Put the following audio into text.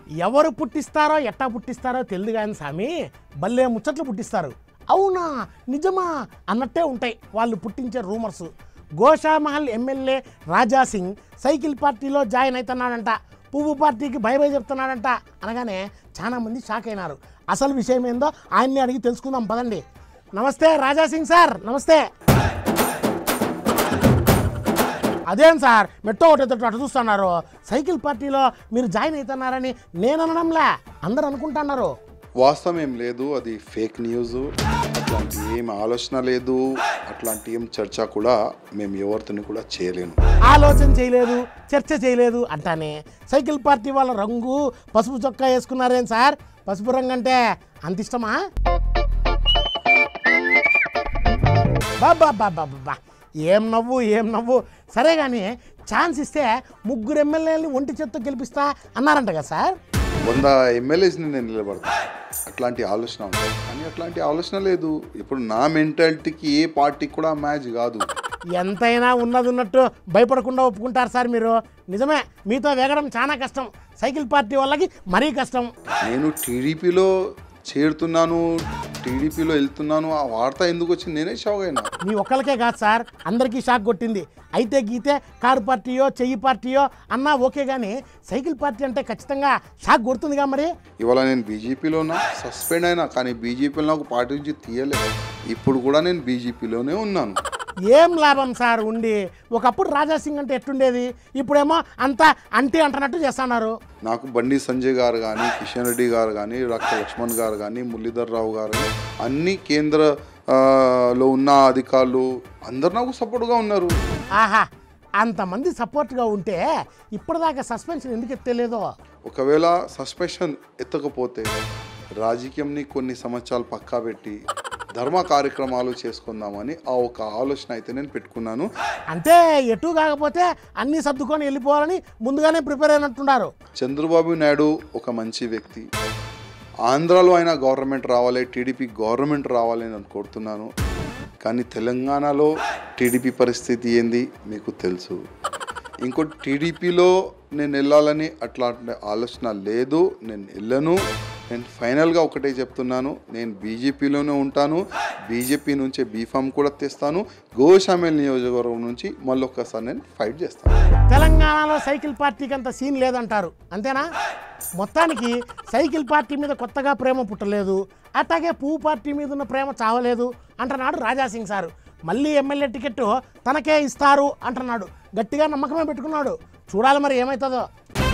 ఎవరు పుట్టిస్తారో ఎట్టా పుట్టిస్తారో తెలియదు కానీ స్వామి భలే ముచ్చట్లు పుట్టిస్తారు అవునా నిజమా అన్నట్టే ఉంటాయి వాళ్ళు పుట్టించే rumours Goshamahal MLA Raja Singh cycle పార్టీలో జాయిన్ అవుతున్నాడంట పువ్వు పార్టీకి భయ భయ చెప్తున్నాడంట అనగానే చాలా మంది షాక్ అయినారు అసలు విషయం ఏందో ఆయన్ని అడిగి తెలుసుకుందాం పదండి నమస్తే రాజా సింగ్ సార్ నమస్తే అదేం సార్ మెట్రో ఒకటి అటు చూస్తున్నారు సైకిల్ పార్టీలో మీరు జాయిన్ అవుతున్నారని నేను అనడంలే అందరు అనుకుంటున్నారు వాస్తవం ఏం లేదు అది ఫేక్ న్యూస్ అట్లాంటి ఏం ఆలోచన లేదు అట్లాంటి ఏం చర్చ కూడా మేము ఎవరితోని కూడా చేయలేము ఆలోచన చేయలేదు చర్చ చేయలేదు అంటానే సైకిల్ పార్టీ వాళ్ళ రంగు పసుపు చొక్కా వేసుకున్నారేం సార్ పసుపు రంగు అంటే అంత ఇష్టమా బాబా బాబా బాబా ఏం నవ్వు ఏం నవ్వు సరే కానీ ఛాన్స్ ఇస్తే ముగ్గురు ఎమ్మెల్యేలని ఒంటి చేత్తో గెలిపిస్తా అన్నారంట కదా సార్ వంద ఎమ్మెల్యేస్ని నేను నిలబడతాను అట్లాంటి ఆలోచన ఉంది కానీ అట్లాంటి ఆలోచన లేదు ఇప్పుడు నా మెంటాలిటీకి ఏ పార్టీకి కూడా మ్యాచ్ కాదు ఎంతైనా ఉన్నది ఉన్నట్టు భయపడకుండా ఒప్పుకుంటారు సార్ మీరు నిజమే మీతో వేగడం చాలా కష్టం సైకిల్ పార్టీ వాళ్ళకి మరీ కష్టం నేను టీడీపీలో చేరుతున్నాను టీడీపీలో వెళ్తున్నాను ఆ వార్త ఎందుకు వచ్చింది నేనే షాక్ అయినా మీ ఒక్కరికే కాదు సార్ అందరికీ షాక్ కొట్టింది అయితే గీతే కారు పార్టీయో చెయ్యి పార్టీయో అన్నా ఓకే కానీ సైకిల్ పార్టీ అంటే ఖచ్చితంగా షాక్ కొడుతుందిగా మరి ఇవాళ నేను బీజేపీలో ఉన్నా సస్పెండ్ అయినా కానీ బీజేపీలో నాకు పార్టీ నుంచి తీయలేదు ఇప్పుడు కూడా నేను బీజేపీలోనే ఉన్నాను ఏం లాభం సార్ ఉండి ఒకప్పుడు రాజా సింగ్ అంటే ఎట్టుండేది ఇప్పుడేమో అంతా అంటీ అంటున్నట్టు చేస్తున్నారు నాకు బండి సంజయ్ గారు కానీ కిషన్ రెడ్డి గారు కానీ డాక్టర్ లక్ష్మణ్ గారు కానీ మురళీధర్ రావు గారు కానీ అన్ని కేంద్ర ఆ, లో ఉన్న అధికారులు అందరు నాకు సపోర్ట్గా ఉన్నారు ఆహా అంతమంది సపోర్ట్గా ఉంటే ఇప్పటిదాకా సస్పెన్షన్ ఎందుకు ఎత్తలేదో ఒకవేళ సస్పెన్షన్ ఎత్తకపోతే రాజకీయంని కొన్ని సంవత్సరాలు పక్కా పెట్టి ధర్మ కార్యక్రమాలు చేసుకుందామని ఆ ఒక ఆలోచన అయితే నేను పెట్టుకున్నాను అంటే ఎటు కాకపోతే అన్నీ సర్దుకొని వెళ్ళిపోవాలని ముందుగానే ప్రిపేర్ అయినట్టున్నారు చంద్రబాబు నాయుడు ఒక మంచి వ్యక్తి ఆంధ్రాలో అయినా గవర్నమెంట్ రావాలి టీడీపీ గవర్నమెంట్ రావాలి అని నేను కోరుతున్నాను కానీ తెలంగాణలో టీడీపీ పరిస్థితి ఏంది మీకు తెలుసు ఇంకోటి టీడీపీలో నేను వెళ్ళాలని అట్లాంటి ఆలోచన లేదు నేను వెళ్ళను నేను ఫైనల్గా ఒకటే చెప్తున్నాను నేను బీజేపీలోనే ఉంటాను బీజేపీ నుంచే బీఫామ్ కూడా తెస్తాను గోషామేల్ నియోజకవర్గం నుంచి మళ్ళీ ఒక్కసారి నేను ఫైట్ చేస్తాను తెలంగాణలో సైకిల్ పార్టీకి అంత సీన్ లేదంటారు అంతేనా మొత్తానికి సైకిల్ పార్టీ మీద కొత్తగా ప్రేమ పుట్టలేదు అట్లాగే పువ్వు పార్టీ మీద ఉన్న ప్రేమ చావలేదు అంటున్నాడు రాజాసింగ్ సారు మళ్ళీ ఎమ్మెల్యే టికెట్ తనకే ఇస్తారు అంటున్నాడు గట్టిగా నమ్మకమే పెట్టుకున్నాడు చూడాలి మరి ఏమవుతుందో